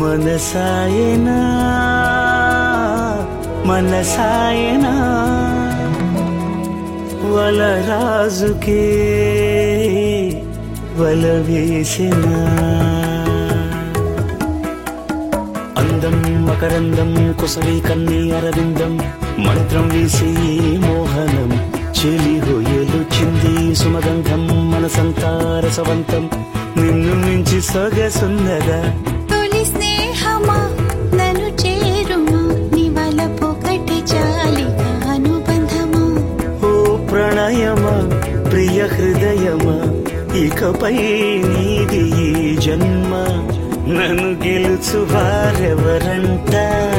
మనసాయనా మనసాయనా వల రాజుకే వల వేసిన అందం మకరందం కుసలి కన్ని అరవిందం మంత్రం వేసి మోహనం చెలి హొయ్యలు చింది సుమగంధం మనసంతా రసవంతం నిన్ను మించి సొగసున్నదా తొలి స్నేహమా నన్ను చేరుమా నివల పొగటి చాలిక అనుబంధమా ఓ ప్రణయమా ప్రియ హృదయమా ఇకపై నీది ఈ జన్మ నన్ను గెలుచు వారెవరంట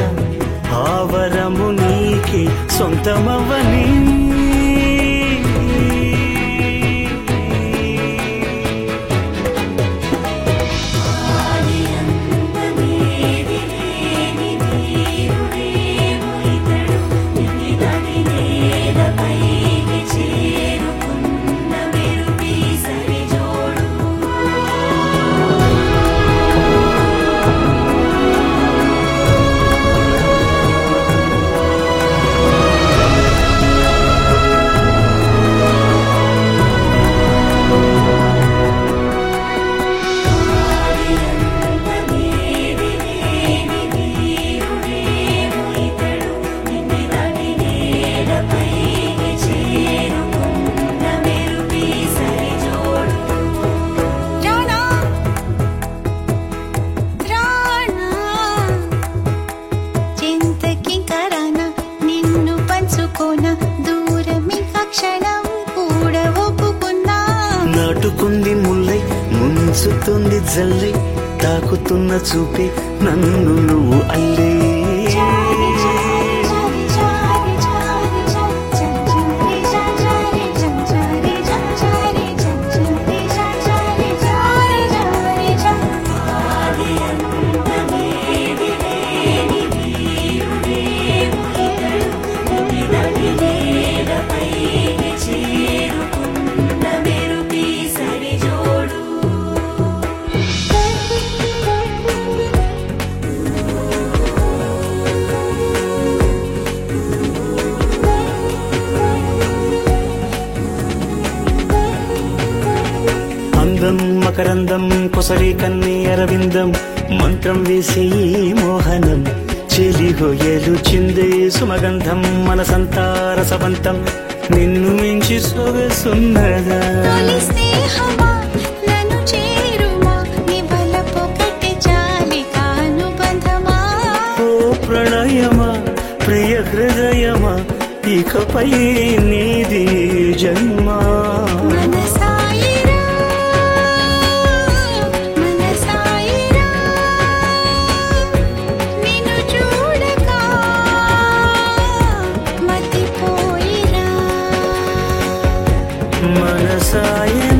ఆవరము నీకి సొంతమవని రాణా రాణా చింతకింకరానా నిన్ను పంచుకోన దూరమిక క్షణం కూడా ఒప్పుకున్నా నాటుకుంది ముల్లై ముంచుతుంది జల్లై తాకుతున్న చూపే నన్ను నువ్వు అల్లే చారి చారి చారి చారి చారి చారి చారి చారి చారి చారి చారి చారి చారి అందం మకరందం కొసరి కన్ని అరవిందం మంత్రం వేసి మోహనం చెలి హొయ్యలు చిందే సుమగంధం మనసంతా రసవంతం నిన్ను మించి సొగసున్నదా తొలి స్నేహమా నన్ను చేరుమా నివల పొగటి చాలిక అనుబంధమా ఓ ప్రణయమా ప్రియ హృదయమా ఇకపై నీది జన్మా మనసాయిరా మనసాయిరా నిన్ను చూడక మతిపోయిరా మనసాయన